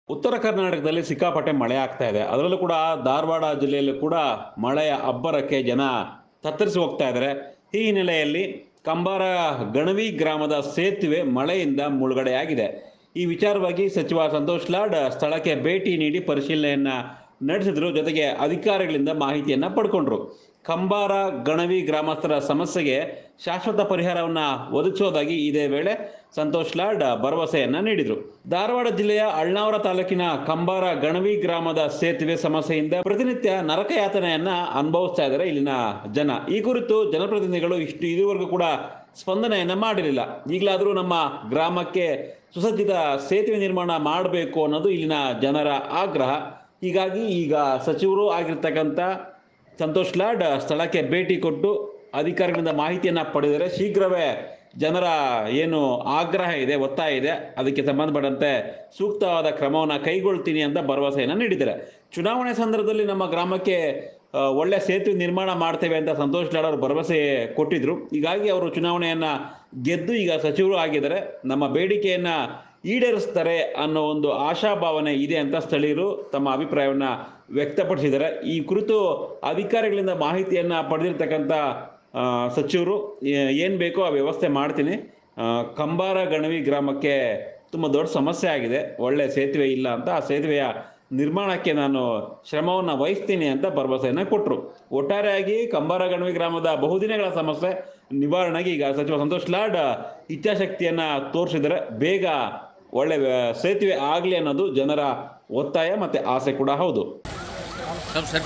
ಉತ್ತರ ಕರ್ನಾಟಕದಲ್ಲಿ ಸಿಕ್ಕಾಪಟ್ಟೆ ಮಳೆ ಆಗ್ತಾ ಇದೆ ಅದರಲ್ಲೂ ಕೂಡ ಧಾರವಾಡ ಜಿಲ್ಲೆಯಲ್ಲೂ ಕೂಡ ಮಳೆಯ ಅಬ್ಬರಕ್ಕೆ ಜನ ತತ್ತರಿಸಿ ಹೋಗ್ತಾ ಇದ್ದಾರೆ ಈ ಹಿನ್ನೆಲೆಯಲ್ಲಿ ಕಂಬಾರ ಗಣವಿ ಗ್ರಾಮದ ಸೇತುವೆ ಮಳೆಯಿಂದ ಮುಳುಗಡೆಯಾಗಿದೆ ಈ ವಿಚಾರವಾಗಿ ಸಚಿವ ಸಂತೋಷ್ ಲಾಡ್ ಸ್ಥಳಕ್ಕೆ ಭೇಟಿ ನೀಡಿ ಪರಿಶೀಲನೆಯನ್ನ ನಡೆಸಿದ್ರು ಜೊತೆಗೆ ಅಧಿಕಾರಿಗಳಿಂದ ಮಾಹಿತಿಯನ್ನ ಪಡ್ಕೊಂಡ್ರು ಕಂಬಾರ ಗಣವಿ ಗ್ರಾಮಸ್ಥರ ಸಮಸ್ಯೆಗೆ ಶಾಶ್ವತ ಪರಿಹಾರವನ್ನ ಒದಗಿಸೋದಾಗಿ ಇದೇ ವೇಳೆ ಸಂತೋಷ್ ಲಾಡ್ ಭರವಸೆಯನ್ನ ನೀಡಿದ್ರು ಧಾರವಾಡ ಜಿಲ್ಲೆಯ ಅಳ್ನಾವರ ತಾಲೂಕಿನ ಕಂಬಾರ ಗಣವಿ ಗ್ರಾಮದ ಸೇತುವೆ ಸಮಸ್ಯೆಯಿಂದ ಪ್ರತಿನಿತ್ಯ ನರಕಯಾತನೆಯನ್ನ ಅನುಭವಿಸ್ತಾ ಇದ್ದಾರೆ ಇಲ್ಲಿನ ಜನ ಈ ಕುರಿತು ಜನಪ್ರತಿನಿಧಿಗಳು ಇಷ್ಟು ಇದುವರೆಗೂ ಕೂಡ ಸ್ಪಂದನೆಯನ್ನ ಮಾಡಿರಲಿಲ್ಲ ಈಗಲಾದರೂ ನಮ್ಮ ಗ್ರಾಮಕ್ಕೆ ಸುಸಜ್ಜಿತ ಸೇತುವೆ ನಿರ್ಮಾಣ ಮಾಡಬೇಕು ಅನ್ನೋದು ಇಲ್ಲಿನ ಜನರ ಆಗ್ರಹ ಹೀಗಾಗಿ ಈಗ ಸಚಿವರು ಆಗಿರ್ತಕ್ಕಂಥ ಸಂತೋಷ್ ಲಾಡ್ ಸ್ಥಳಕ್ಕೆ ಭೇಟಿ ಕೊಟ್ಟು ಅಧಿಕಾರಿಗಳಿಂದ ಮಾಹಿತಿಯನ್ನು ಪಡೆದರೆ ಶೀಘ್ರವೇ ಜನರ ಏನು ಆಗ್ರಹ ಇದೆ ಒತ್ತಾಯ ಇದೆ ಅದಕ್ಕೆ ಸಂಬಂಧಪಟ್ಟಂತೆ ಸೂಕ್ತವಾದ ಕ್ರಮವನ್ನು ಕೈಗೊಳ್ತೀನಿ ಅಂತ ಭರವಸೆಯನ್ನು ನೀಡಿದ್ದಾರೆ ಚುನಾವಣೆ ಸಂದರ್ಭದಲ್ಲಿ ನಮ್ಮ ಗ್ರಾಮಕ್ಕೆ ಆ, ಒಳ್ಳೆ ಸೇತುವೆ ನಿರ್ಮಾಣ ಮಾಡ್ತೇವೆ ಅಂತ ಸಂತೋಷ್ ಲಾಡ್ ಅವರು ಭರವಸೆ ಕೊಟ್ಟಿದ್ರು ಹೀಗಾಗಿ ಅವರು ಚುನಾವಣೆಯನ್ನ ಗೆದ್ದು ಈಗ ಸಚಿವರು ಆಗಿದ್ದಾರೆ ನಮ್ಮ ಬೇಡಿಕೆಯನ್ನ ಈಡೇರಿಸ್ತಾರೆ ಅನ್ನೋ ಒಂದು ಆಶಾಭಾವನೆ ಇದೆ ಅಂತ ಸ್ಥಳೀಯರು ತಮ್ಮ ಅಭಿಪ್ರಾಯವನ್ನ ವ್ಯಕ್ತಪಡಿಸಿದ್ದಾರೆ ಈ ಕುರಿತು ಅಧಿಕಾರಿಗಳಿಂದ ಮಾಹಿತಿಯನ್ನ ಪಡೆದಿರ್ತಕ್ಕಂಥ ಆ, ಸಚಿವರು ಏನು ಬೇಕೋ ಆ ವ್ಯವಸ್ಥೆ ಮಾಡ್ತೀನಿ ಆ, ಕಂಬಾರ ಗಣವಿ ಗ್ರಾಮಕ್ಕೆ ತುಂಬ ದೊಡ್ಡ ಸಮಸ್ಯೆ ಆಗಿದೆ ಒಳ್ಳೆ ಸೇತುವೆ ಇಲ್ಲ ಅಂತ ಆ ಸೇತುವೆಯ ನಿರ್ಮಾಣಕ್ಕೆ ನಾನು ಶ್ರಮವನ್ನು ವಹಿಸ್ತೀನಿ ಅಂತ ಭರವಸೆಯನ್ನು ಕೊಟ್ಟರು ಒಟ್ಟಾರೆಯಾಗಿ ಕಂಬಾರ ಗಣವಿ ಗ್ರಾಮದ ಬಹುದಿನಗಳ ಸಮಸ್ಯೆ ನಿವಾರಣೆಗೆ ಈಗ ಸಚಿವ ಸಂತೋಷ್ ಲಾಡ್ ಇಚ್ಛಾಶಕ್ತಿಯನ್ನ ತೋರಿಸಿದರೆ ಬೇಗ ಒಳ್ಳೆ ವ್ಯ- ಸೇತುವೆ ಆಗಲಿ ಅನ್ನೋದು ಜನರ ಒತ್ತಾಯ ಮತ್ತೆ ಆಸೆ ಕೂಡ ಹೌದು सब sir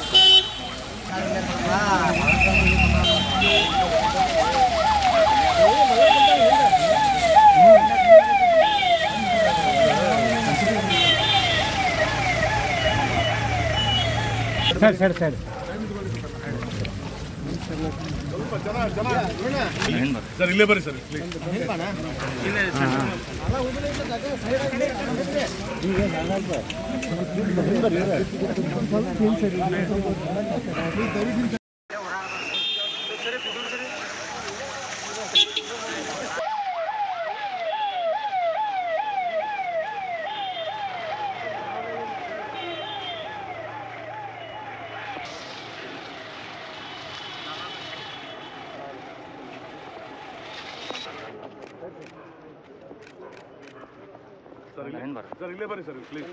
side side side sir ಇಲ್ಲೇ ಬರ್ರಿ ಸರ್ ಪ್ಲೀಸ್ ಸರ್ ಇಲ್ಲೇ ಸರ್ ಇಲ್ಲೇ ಬರ್ರಿ ಸರ್ ಪ್ಲೀಸ್